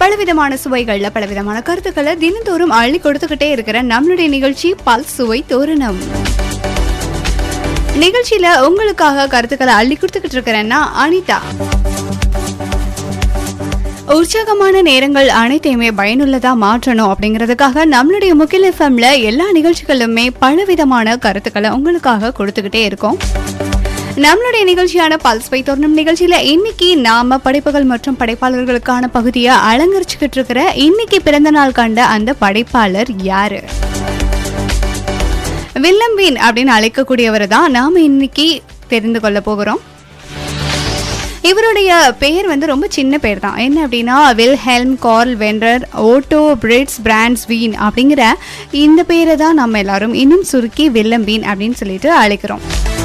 பலவிதமான சுவைகள்ல பலவிதமான கருத்துக்களை தினந்தோறும் அள்ளி கொடுத்துக்கிட்டே இருக்கிற நம்மளுடைய நிகழ்ச்சி பல் சுவை தோரணம் நிகழ்ச்சியில உங்களுக்காக கருத்துக்களை அள்ளி கொடுத்துக்கிட்டு இருக்கிறேன்னா அனிதா உற்சாகமான நேரங்கள் அனைத்தையுமே பயனுள்ளதா மாற்றணும் அப்படிங்கிறதுக்காக நம்மளுடைய முக்கில் எஃப்எம்ல எல்லா நிகழ்ச்சிகளுமே பலவிதமான கருத்துக்களை உங்களுக்காக கொடுத்துக்கிட்டே இருக்கோம் நம்மளுடைய நிகழ்ச்சியான பல்ஸ் பை தோரணம் நிகழ்ச்சியில இன்னைக்கு நாம படைப்புகள் மற்றும் படைப்பாளர்களுக்கான பகுதியை அலங்கரிச்சுக்கிட்டு இருக்கிற இன்னைக்கு பிறந்த நாள் கண்ட அந்த படைப்பாளர் யாரு வில்லம்பீன் அப்படின்னு அழைக்கக்கூடியவர் தான் நாம இன்னைக்கு தெரிந்து கொள்ள போகிறோம் இவருடைய பெயர் வந்து ரொம்ப சின்ன பேர் தான் என்ன அப்படின்னா Wilhelm Karl Wender Otto Fritz Brands Wien அப்படிங்கிற இந்த பேரை தான் நம்ம எல்லாரும் இன்னும் சுருக்கி வில்லம்பீன் அப்படின்னு சொல்லிட்டு அழைக்கிறோம்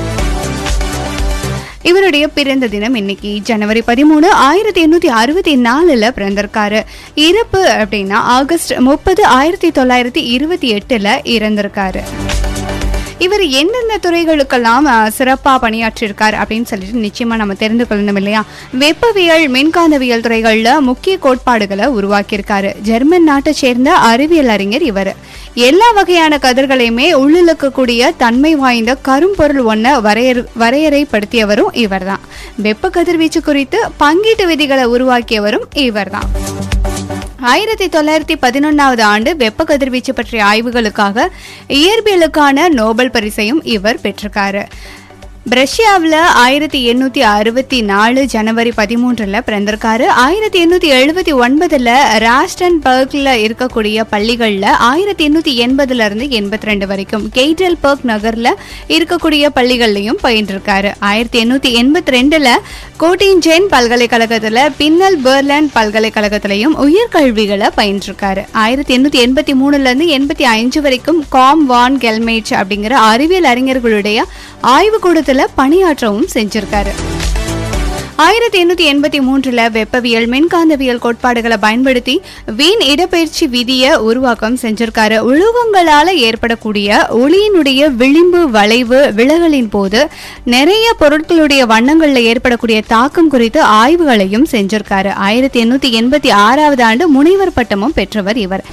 இவருடைய பிறந்த தினம் இன்னைக்கு ஜனவரி பதிமூணு ஆயிரத்தி எண்ணூத்தி அறுபத்தி நாலுல பிறந்திருக்காரு இறப்பு அப்படின்னா ஆகஸ்ட் முப்பது ஆயிரத்தி தொள்ளாயிரத்தி இருபத்தி எட்டுல இறந்திருக்காரு இவர் எந்தெந்த துறைகளுக்கெல்லாம் அஹ், சிறப்பா பணியாற்றியிருக்கார் அப்படின்னு சொல்லிட்டு நிச்சயமா நம்ம தெரிந்து கொள்ளணும் இல்லையா வெப்பவியல் மின்காந்தவியல் துறைகள்ல முக்கிய கோட்பாடுகளை உருவாக்கியிருக்காரு ஜெர்மன் நாட்டை சேர்ந்த அறிவியல் அறிஞர் இவர் எல்லா வகையான கதிர்களையுமே உள்ளிழுக்கக்கூடிய தன்மை வாய்ந்த கரும்பொருள் ஒன்றை வரையறு வரையறைப்படுத்தியவரும் இவர்தான் வெப்ப கதிர்வீச்சு குறித்து பங்கீட்டு விதிகளை உருவாக்கியவரும் இவர்தான் ஆயிரத்தி தொள்ளாயிரத்தி பதினொன்றாவது ஆண்டு வெப்ப கதிர்வீச்சு பற்றிய ஆய்வுகளுக்காக இயற்பியலுக்கான நோபல் பரிசையும் இவர் பெற்றிருக்காரு ரஷ்யாவில் ஆயிரத்தி எண்ணூற்றி அறுபத்தி நாலு ஜனவரி பதிமூன்றில் பிறந்திருக்காரு ஆயிரத்தி எண்ணூற்றி எழுபத்தி ஒன்பதில் ராஸ்டன்பர்கில் இருக்கக்கூடிய பள்ளிகளில் ஆயிரத்தி எண்ணூற்றி எண்பதுலேருந்து எண்பத்தி ரெண்டு வரைக்கும் கெய்டல்பர்க் நகரில் இருக்கக்கூடிய பள்ளிகள்லையும் பயின்றிருக்காரு ஆயிரத்தி எண்ணூற்றி எண்பத்தி ரெண்டில் கோட்டின்ஜென் பல்கலைக்கழகத்தில் பின்னல் பெர்லன் பல்கலைக்கழகத்திலையும் உயர்கல்விகளை பயின்றிருக்காரு ஆயிரத்தி எண்ணூற்றி எண்பத்தி மூணுலேருந்து எண்பத்தி அஞ்சு வரைக்கும் காம் வான் கெல்மேச் அப்படிங்கிற அறிவியல் அறிஞர்களுடைய ஆய்வுக்கூடத்தில் பணியாற்றவும் செஞ்சிருக்காரு ஆயிரத்தி எண்ணூற்றி எண்பத்தி மூன்றில் வெப்பவியல் மின்காந்தவியல் கோட்பாடுகளை பயன்படுத்தி வீண் இடப்பெயர்ச்சி விதியை உருவாக்கம் செஞ்சிருக்காரு உலோகங்களால் ஏற்படக்கூடிய ஒளியினுடைய விளிம்பு வளைவு விலகலின் போது நிறைய பொருட்களுடைய வண்ணங்களில் ஏற்படக்கூடிய தாக்கம் குறித்து ஆய்வுகளையும் செஞ்சிருக்காரு ஆயிரத்தி எண்ணூற்றி எண்பத்தி ஆறாவது ஆண்டு முனைவர் பட்டமும் பெற்றவர் இவர்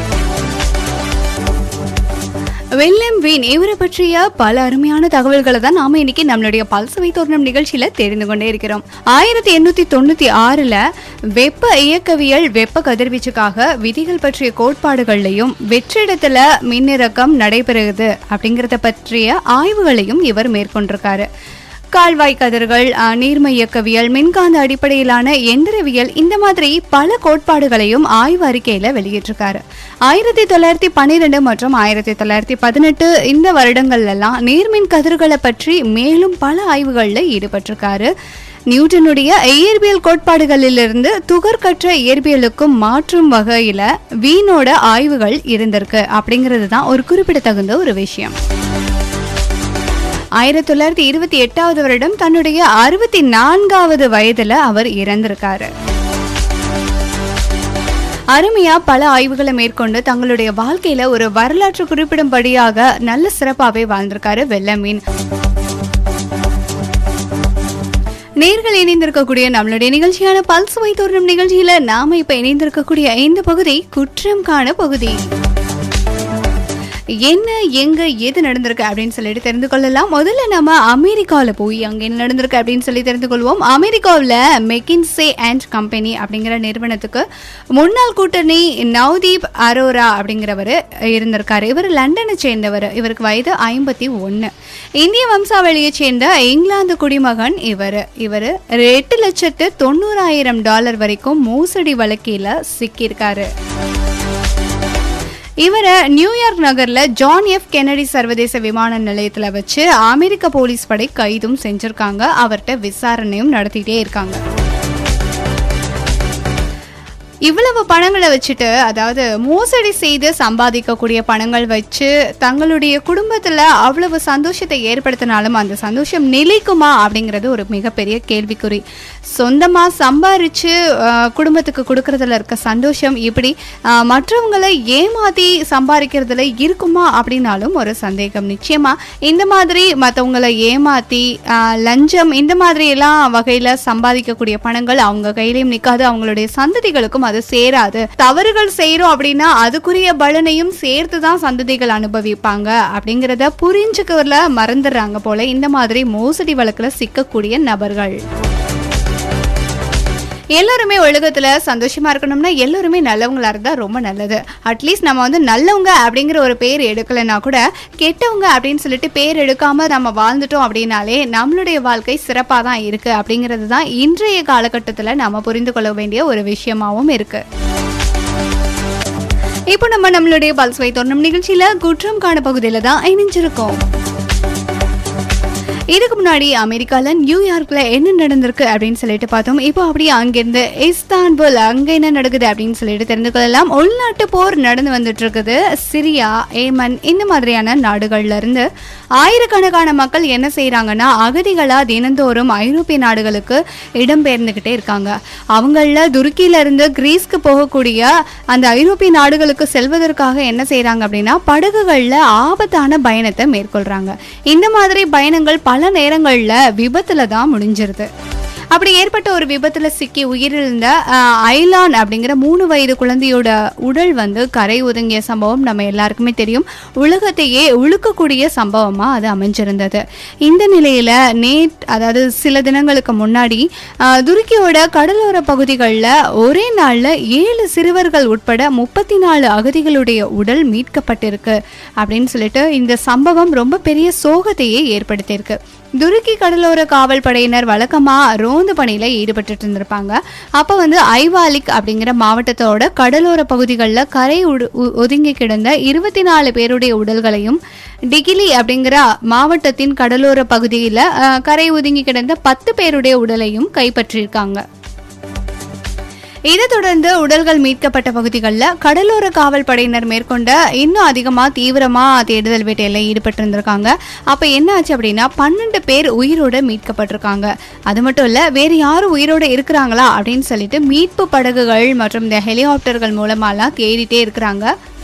வெல்லம் வீன் இவரை பற்றிய பல அருமையான தகவல்களை தான் நாம இன்னைக்கு நம்மளுடைய பல்சவை தோரணம் நிகழ்ச்சியில தெரிந்து கொண்டே இருக்கிறோம் ஆயிரத்தி எண்ணூத்தி தொண்ணூத்தி ஆறுல வெப்ப இயக்கவியல் வெப்ப கதிர்வீச்சுக்காக விதிகள் பற்றிய கோட்பாடுகள்லையும் வெற்றிடத்துல மின்னிறக்கம் நடைபெறுகிறது அப்படிங்கறத பற்றிய ஆய்வுகளையும் இவர் மேற்கொண்டிருக்காரு கால்வாய் கதிர்கள் அஹ், நீர்ம இயக்கவியல் மின்காந்த அடிப்படையிலான எந்திரவியல் இந்த மாதிரி பல கோட்பாடுகளையும் ஆய்வு அறிக்கையில வெளியிட்டிருக்காரு ஆயிரத்தி தொள்ளாயிரத்தி பன்னிரெண்டு மற்றும் ஆயிரத்தி தொள்ளாயிரத்தி பதினெட்டு இந்த வருடங்கள்ல எல்லாம் நீர்மின் கதிர்களை பற்றி மேலும் பல ஆய்வுகளில் ஈடுபட்டிருக்காரு நியூட்டனுடைய இயற்பியல் கோட்பாடுகளிலிருந்து துகர்கற்ற இயற்பியலுக்கும் மாற்றும் வகையில வீணோட ஆய்வுகள் இருந்திருக்கு அப்படிங்கிறது தான் ஒரு குறிப்பிடத்தகுந்த ஒரு விஷயம் ஆயிரத்தி தொள்ளாயிரத்தி இருபத்தி எட்டாவது வருடம் தன்னுடைய அறுபத்தி நான்காவது வயதுல அவர் இறந்திருக்காரு அருமையா பல ஆய்வுகளை மேற்கொண்டு தங்களுடைய வாழ்க்கையில ஒரு வரலாற்று குறிப்பிடும்படியாக நல்ல சிறப்பாவே வாழ்ந்திருக்காரு வெள்ளமீன் நேர்கள் இணைந்திருக்கக்கூடிய நம்மளுடைய நிகழ்ச்சியான பல்ஸ் வைத்தோரணம் நிகழ்ச்சியில நாம இப்ப இணைந்திருக்கக்கூடிய இந்த பகுதி குற்றம் காண பகுதி என்ன எங்க எது நடந்திருக்கு அப்படின்னு சொல்லிட்டு தெரிந்து கொள்ளலாம் முதல்ல நம்ம அமெரிக்காவில் போய் அங்கே என்ன நடந்திருக்கு அப்படின்னு சொல்லி தெரிந்து கொள்வோம் அமெரிக்காவில் மெக்கின்சே அண்ட் கம்பெனி அப்படிங்கிற நிறுவனத்துக்கு முன்னாள் கூட்டணி நவ்தீப் அரோரா அப்படிங்கிறவர் இருந்திருக்காரு இவர் லண்டனை சேர்ந்தவர் இவருக்கு வயது ஐம்பத்தி ஒன்று இந்திய வம்சாவளியைச் சேர்ந்த இங்கிலாந்து குடிமகன் இவர் இவர் எட்டு லட்சத்து தொண்ணூறாயிரம் டாலர் வரைக்கும் மோசடி வழக்கில் சிக்கியிருக்காரு இவரை நியூயார்க் நகர்ல ஜான் எஃப் கெனடி சர்வதேச விமான நிலையத்துல வச்சு அமெரிக்க போலீஸ் படை கைதும் செஞ்சிருக்காங்க அவர்கிட்ட விசாரணையும் நடத்திட்டே இருக்காங்க இவ்வளவு பணங்களை வச்சுட்டு அதாவது மோசடி செய்து சம்பாதிக்கக்கூடிய பணங்கள் வச்சு தங்களுடைய குடும்பத்தில் அவ்வளவு சந்தோஷத்தை ஏற்படுத்தினாலும் அந்த சந்தோஷம் நிலைக்குமா அப்படிங்கிறது ஒரு மிகப்பெரிய கேள்விக்குறி சொந்தமாக சம்பாரித்து குடும்பத்துக்கு கொடுக்கறதுல இருக்க சந்தோஷம் இப்படி ஆஹ், மற்றவங்களை ஏமாத்தி சம்பாதிக்கிறதுல இருக்குமா அப்படின்னாலும் ஒரு சந்தேகம் நிச்சயமா இந்த மாதிரி மற்றவங்களை ஏமாத்தி ஆஹ், லஞ்சம் இந்த மாதிரி எல்லாம் வகையில் சம்பாதிக்கக்கூடிய பணங்கள் அவங்க கையிலையும் நிற்காது அவங்களுடைய சந்ததிகளுக்கும் அது சேராது தவறுகள் செய்றோம் அப்படின்னா அதுக்குரிய பலனையும் சேர்த்து தான் சந்ததிகள் அனுபவிப்பாங்க அப்படிங்கிறத புரிஞ்சுக்கல மறந்துடுறாங்க போல இந்த மாதிரி மோசடி வழக்குல சிக்கக்கூடிய நபர்கள் எல்லாருமே உலகத்துல சந்தோஷமா இருக்கணும்னா எல்லாருமே நல்லவங்களா இருந்தா ரொம்ப நல்லது அட்லீஸ்ட் நம்ம வந்து நல்லவங்க அப்படிங்கிற ஒரு பேர் எடுக்கலைன்னா கூட கெட்டவங்க அப்படின்னு சொல்லிட்டு பேர் எடுக்காம நம்ம வாழ்ந்துட்டோம் அப்படின்னாலே நம்மளுடைய வாழ்க்கை சிறப்பாக தான் இருக்கு அப்படிங்கிறது தான் இன்றைய காலகட்டத்தில் நம்ம புரிந்து கொள்ள வேண்டிய ஒரு விஷயமாவும் இருக்கு இப்போ நம்ம நம்மளுடைய பல்ஸ்வை தோணும் நிகழ்ச்சியில குற்றம் காண பகுதியில தான் இணைஞ்சிருக்கோம் இதுக்கு முன்னாடி அமெரிக்கால நியூயார்க்ல என்ன நடந்திருக்கு அப்படின்னு சொல்லிட்டு பார்த்தோம் இப்போ அப்படியே அங்கிருந்து இஸ்தான்புல் அங்க என்ன நடக்குது அப்படின்னு சொல்லிட்டு தெரிந்து கொள்ளலாம் உள்நாட்டு போர் நடந்து வந்துட்டு இருக்குது சிரியா ஏமன் இந்த மாதிரியான நாடுகள்ல இருந்து ஆயிரக்கணக்கான மக்கள் என்ன செய்றாங்கன்னா அகதிகளா தினந்தோறும் ஐரோப்பிய நாடுகளுக்கு இடம்பெயர்ந்துகிட்டே இருக்காங்க அவங்கள துருக்கியில இருந்து கிரீஸ்க்கு போகக்கூடிய அந்த ஐரோப்பிய நாடுகளுக்கு செல்வதற்காக என்ன செய்றாங்க அப்படின்னா படகுகள்ல ஆபத்தான பயணத்தை மேற்கொள்றாங்க இந்த மாதிரி பயணங்கள் பல நேரங்கள்ல விபத்துல தான் முடிஞ்சிருது அப்படி ஏற்பட்ட ஒரு விபத்துல சிக்கி உயிரிழந்த அஹ், ஐலான் அப்படிங்கிற மூணு வயது குழந்தையோட உடல் வந்து கரை ஒதுங்கிய சம்பவம் நம்ம எல்லாருக்குமே தெரியும் உலகத்தையே உழுக்கக்கூடிய சம்பவமா அது அமைஞ்சிருந்தது இந்த நிலையில நேட் அதாவது சில தினங்களுக்கு முன்னாடி அஹ், துருக்கியோட கடலோர பகுதிகளில் ஒரே நாள்ல ஏழு சிறுவர்கள் உட்பட முப்பத்தி நாலு அகதிகளுடைய உடல் மீட்கப்பட்டிருக்கு அப்படின்னு சொல்லிட்டு இந்த சம்பவம் ரொம்ப பெரிய சோகத்தையே ஏற்படுத்தியிருக்கு துருக்கி கடலோர காவல் படையினர் வழக்கமா ரோந்து பணியில ஈடுபட்டுட்டு இருந்திருப்பாங்க அப்ப வந்து ஐவாலிக் அப்படிங்கிற மாவட்டத்தோட கடலோர பகுதிகளில் கரை உடு- ஒ- ஒதுங்கி கிடந்த இருபத்தி நாலு பேருடைய உடல்களையும் டிகிலி அப்படிங்கிற மாவட்டத்தின் கடலோர பகுதியில் கரை ஒதுங்கி கிடந்த பத்து பேருடைய உடலையும் கைப்பற்றியிருக்காங்க இதைத் தொடர்ந்து உடல்கள் மீட்கப்பட்ட பகுதிகளில் கடலோர காவல் படையினர் மேற்கொண்ட இன்னும் அதிகமாக தீவிரமாக தேடுதல் வேட்டையில் ஈடுபட்டிருந்திருக்காங்க அப்போ என்ன ஆச்சு அப்படின்னா பன்னெண்டு பேர் உயிரோட மீட்கப்பட்டிருக்காங்க அது மட்டும் இல்லை வேறு யாரும் உயிரோட இருக்கிறாங்களா அப்படின்னு சொல்லிட்டு மீட்பு படகுகள் மற்றும் இந்த ஹெலிகாப்டர்கள் மூலமாலாம் தேடிட்டே இருக்கிறாங்க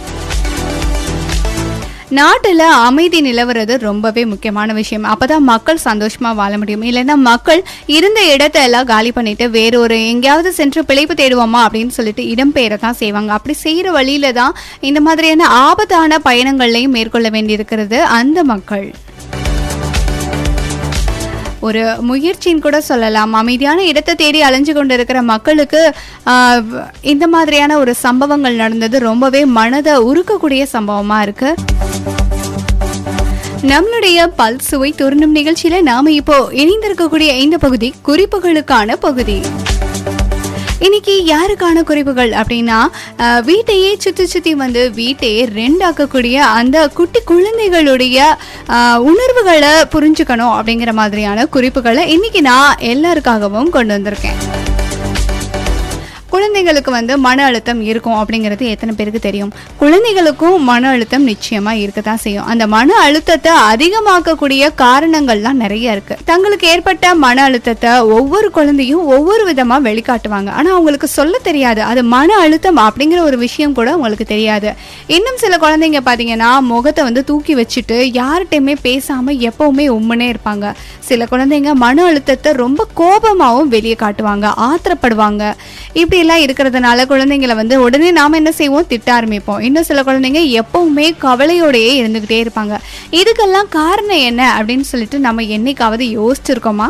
நாட்டில் அமைதி நிலவுறது ரொம்பவே முக்கியமான விஷயம் அப்பதான் மக்கள் சந்தோஷமா வாழ முடியும் இல்லைன்னா மக்கள் இருந்த இடத்த எல்லாம் காலி பண்ணிட்டு வேற ஒரு எங்கேயாவது சென்று பிழைப்பு தேடுவோமா அப்படின்னு சொல்லிட்டு இடம்பெயர தான் செய்வாங்க அப்படி செய்யற வழியில தான் இந்த மாதிரியான ஆபத்தான பயணங்களையும் மேற்கொள்ள வேண்டியிருக்கிறது அந்த மக்கள் ஒரு முயற்சின்னு கூட சொல்லலாம் அமைதியான இடத்தை தேடி அலைஞ்சு கொண்டு இருக்கிற மக்களுக்கு ஆஹ், இந்த மாதிரியான ஒரு சம்பவங்கள் நடந்தது ரொம்பவே மனதை உருக்கக்கூடிய சம்பவமா இருக்கு நம்மளுடைய பல் சுவை தோரணம் நிகழ்ச்சியில நாம இப்போ இணைந்திருக்கக்கூடிய இந்த பகுதி குறிப்புகளுக்கான பகுதி இன்னைக்கு யாருக்கான குறிப்புகள் அப்படின்னா அஹ், வீட்டையே சுத்தி சுத்தி வந்து வீட்டையே ரெண்டாக்கக்கூடிய அந்த குட்டி குழந்தைகளுடைய அஹ், உணர்வுகளை புரிஞ்சுக்கணும் அப்படிங்கிற மாதிரியான குறிப்புகளை இன்னைக்கு நான் எல்லாருக்காகவும் கொண்டு வந்திருக்கேன் குழந்தைகளுக்கு வந்து மன அழுத்தம் இருக்கும் அப்படிங்கிறது எத்தனை பேருக்கு தெரியும் குழந்தைகளுக்கும் மன அழுத்தம் நிச்சயமா இருக்கத்தான் செய்யும் அந்த மன அழுத்தத்தை அதிகமாக்கக்கூடிய காரணங்கள்லாம் நிறைய இருக்கு தங்களுக்கு ஏற்பட்ட மன அழுத்தத்தை ஒவ்வொரு குழந்தையும் ஒவ்வொரு விதமா வெளிக்காட்டுவாங்க ஆனா அவங்களுக்கு சொல்ல தெரியாது அது மன அழுத்தம் அப்படிங்கிற ஒரு விஷயம் கூட அவங்களுக்கு தெரியாது இன்னும் சில குழந்தைங்க பாத்தீங்கன்னா முகத்தை வந்து தூக்கி வச்சுட்டு யார்கிட்டயுமே பேசாம எப்பவுமே உம்முனே இருப்பாங்க சில குழந்தைங்க மன அழுத்தத்தை ரொம்ப கோபமாகவும் வெளியே காட்டுவாங்க ஆத்திரப்படுவாங்க இப்படி எல்லாம் இருக்கிறதுனால குழந்தைங்களை வந்து உடனே நாம என்ன செய்வோம் திட்ட ஆரம்பிப்போம் இன்னும் சில குழந்தைங்க எப்பவுமே கவலையோடையே இருந்துகிட்டே இருப்பாங்க இதுக்கெல்லாம் காரணம் என்ன அப்படின்னு சொல்லிட்டு நம்ம என்னைக்காவது யோசிச்சிருக்கோமா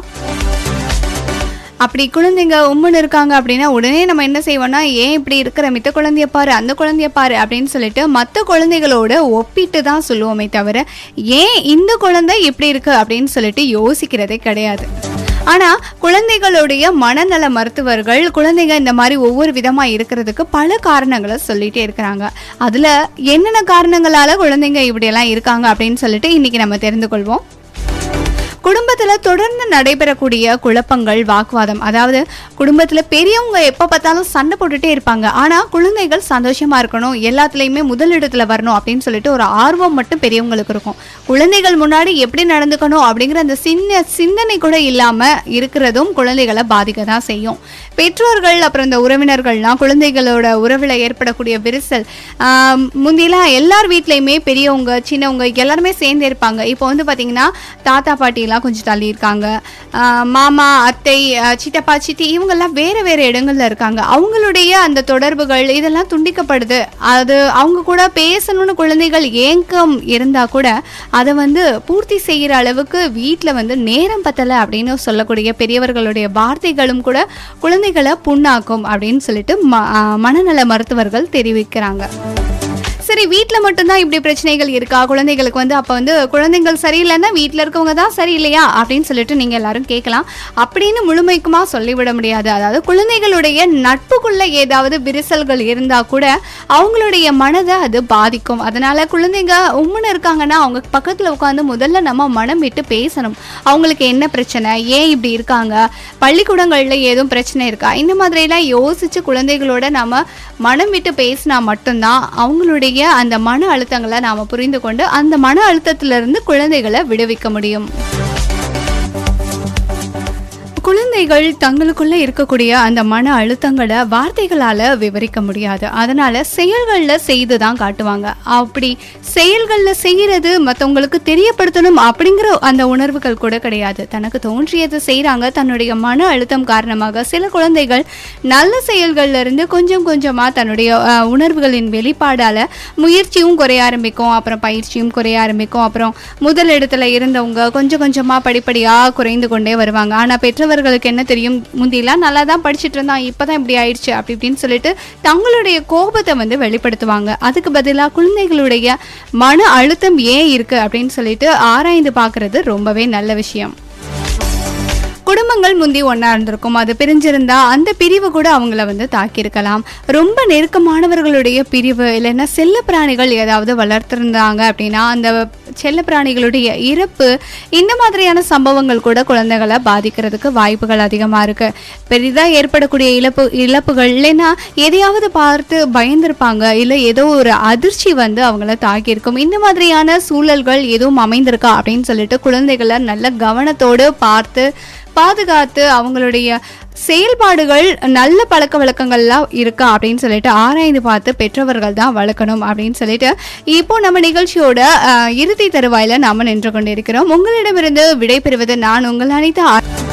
அப்படி குழந்தைங்க உம்முன்னு இருக்காங்க அப்படின்னா உடனே நம்ம என்ன செய்வோம்னா ஏன் இப்படி இருக்கிற மித்த குழந்தைய பாரு அந்த குழந்தைய பாரு அப்படின்னு சொல்லிட்டு மற்ற குழந்தைகளோட ஒப்பிட்டு தான் சொல்லுவோமே தவிர ஏன் இந்த குழந்தை இப்படி இருக்கு அப்படின்னு சொல்லிட்டு யோசிக்கிறதே கிடையாது ஆனா குழந்தைகளுடைய மனநல மருத்துவர்கள் குழந்தைங்க இந்த மாதிரி ஒவ்வொரு விதமா இருக்கிறதுக்கு பல காரணங்களை சொல்லிட்டே இருக்கிறாங்க அதுல என்னென்ன காரணங்களால குழந்தைங்க இப்படியெல்லாம் இருக்காங்க அப்படின்னு சொல்லிட்டு இன்னைக்கு நம்ம தெரிந்து கொள்வோம் குடும்பத்துல தொடர்ந்து நடைபெறக்கூடிய குழப்பங்கள் வாக்குவாதம் அதாவது குடும்பத்துல பெரியவங்க எப்ப பார்த்தாலும் சண்டை போட்டுட்டே இருப்பாங்க ஆனா குழந்தைகள் சந்தோஷமா இருக்கணும் எல்லாத்துலயுமே முதலிடத்துல வரணும் அப்படின்னு சொல்லிட்டு ஒரு ஆர்வம் மட்டும் பெரியவங்களுக்கு இருக்கும் குழந்தைகள் முன்னாடி எப்படி நடந்துக்கணும் அப்படிங்கிற அந்த சின்ன சிந்தனை கூட இல்லாம இருக்கிறதும் குழந்தைகளை பாதிக்க தான் செய்யும் பெற்றோர்கள் அப்புறம் இந்த உறவினர்கள்லாம் குழந்தைகளோட உறவில் ஏற்படக்கூடிய விரிசல் ஆம், முந்திலாம் எல்லார் வீட்லேயுமே பெரியவங்க சின்னவங்க எல்லாருமே சேர்ந்து இருப்பாங்க இப்போ வந்து பார்த்தீங்கன்னா தாத்தா பாட்டிலாம் குழந்தைகள்லாம் கொஞ்சம் தள்ளி இருக்காங்க ஆஹ் மாமா அத்தை ஆஹ் சித்தப்பா சித்தி இவங்கெல்லாம் வேறு வேறு இடங்கள்ல இருக்காங்க அவங்களுடைய அந்த தொடர்புகள் இதெல்லாம் துண்டிக்கப்படுது அது அவங்க கூட பேசணும்னு குழந்தைகள் ஏக்கம் இருந்தால் கூட அதை வந்து பூர்த்தி செய்கிற அளவுக்கு வீட்டில் வந்து நேரம் பத்தலை அப்படின்னு சொல்லக்கூடிய பெரியவர்களுடைய வார்த்தைகளும் கூட குழந்தைகளை புண்ணாக்கும் அப்படின்னு சொல்லிட்டு ம ஆஹ் மனநல மருத்துவர்கள் தெரிவிக்கிறாங்க சரி வீட்டில் மட்டும்தான் இப்படி பிரச்சனைகள் இருக்கா குழந்தைகளுக்கு வந்து அப்போ வந்து குழந்தைகள் சரியில்லைன்னா வீட்டில் இருக்கவங்க தான் சரியில்லையா அப்படின்னு சொல்லிட்டு நீங்கள் எல்லாரும் கேட்கலாம் அப்படின்னு முழுமைக்குமா சொல்லிவிட முடியாது அதாவது குழந்தைகளுடைய நட்புக்குள்ள ஏதாவது விரிசல்கள் இருந்தால் கூட அவங்களுடைய மனதை அது பாதிக்கும் அதனால குழந்தைங்க உம்முன்னு இருக்காங்கன்னா அவங்க பக்கத்தில் உட்காந்து முதல்ல நம்ம மனம் விட்டு பேசணும் அவங்களுக்கு என்ன பிரச்சனை ஏன் இப்படி இருக்காங்க பள்ளிக்கூடங்களில் ஏதும் பிரச்சனை இருக்கா இந்த மாதிரிலாம் யோசிச்சு குழந்தைகளோட நம்ம மனம் விட்டு பேசினா மட்டும்தான் அவங்களுடைய அந்த மன அழுத்தங்களை நாம் புரிந்து கொண்டு அந்த மன அழுத்தத்திலிருந்து குழந்தைகளை விடுவிக்க முடியும் குழந்தைகள் தங்களுக்குள்ள இருக்கக்கூடிய அந்த மன அழுத்தங்களை வார்த்தைகளால விவரிக்க முடியாது அதனால செயல்களில் செய்து தான் காட்டுவாங்க அப்படி செயல்களில் செய்யறது மற்றவங்களுக்கு தெரியப்படுத்தணும் அப்படிங்கிற அந்த உணர்வுகள் கூட கிடையாது தனக்கு தோன்றியதை செய்கிறாங்க தன்னுடைய மன அழுத்தம் காரணமாக சில குழந்தைகள் நல்ல செயல்கள்ல இருந்து கொஞ்சம் கொஞ்சமாக தன்னுடைய அஹ், உணர்வுகளின் வெளிப்பாடால முயற்சியும் குறைய ஆரம்பிக்கும் அப்புறம் பயிற்சியும் குறைய ஆரம்பிக்கும் அப்புறம் முதல் இடத்துல இருந்தவங்க கொஞ்சம் கொஞ்சமாக படிப்படியாக குறைந்து கொண்டே வருவாங்க ஆனால் பெற்றவர்களுக்கு என்ன தெரியும் முந்திலாம் நல்லா தான் படிச்சுட்டு இருந்தான் இப்போ தான் இப்படி ஆயிடுச்சு அப்படி இப்படின்னு சொல்லிட்டு தங்களுடைய கோபத்தை வந்து வெளிப்படுத்துவாங்க அதுக்கு பதிலாக குழந்தைகளுடைய மன அழுத்தம் ஏன் இருக்குது அப்படின்னு சொல்லிட்டு ஆராய்ந்து பார்க்குறது ரொம்பவே நல்ல விஷயம் குடும்பங்கள் முந்தி ஒன்றா இருந்திருக்கும் அது பிரிஞ்சிருந்தா அந்த பிரிவு கூட அவங்கள வந்து தாக்கியிருக்கலாம் ரொம்ப நெருக்கமானவர்களுடைய பிரிவு இல்லைன்னா செல்ல பிராணிகள் ஏதாவது வளர்த்துருந்தாங்க அப்படின்னா அந்த செல்ல பிராணிகளுடைய இறப்பு இந்த மாதிரியான சம்பவங்கள் கூட குழந்தைகளை பாதிக்கிறதுக்கு வாய்ப்புகள் அதிகமாக இருக்கு பெரிதாக ஏற்படக்கூடிய இழப்பு இழப்புகள் இல்லைன்னா எதையாவது பார்த்து பயந்திருப்பாங்க இல்லை ஏதோ ஒரு அதிர்ச்சி வந்து அவங்கள தாக்கியிருக்கும் இந்த மாதிரியான சூழல்கள் எதுவும் அமைந்திருக்கா அப்படின்னு சொல்லிட்டு குழந்தைகளை நல்ல கவனத்தோடு பார்த்து பாதுகாத்து அவங்களுடைய செயல்பாடுகள் நல்ல பழக்க வழக்கங்கள்லாம் இருக்கா அப்படின்னு சொல்லிட்டு ஆராய்ந்து பார்த்து பெற்றவர்கள் தான் வளர்க்கணும் அப்படின்னு சொல்லிட்டு இப்போ நம்ம நிகழ்ச்சியோட அஹ், இறுதி தருவாயில நாம நின்று கொண்டிருக்கிறோம் உங்களிடமிருந்து விடைபெறுவது நான் உங்கள் அனைத்து ஆ-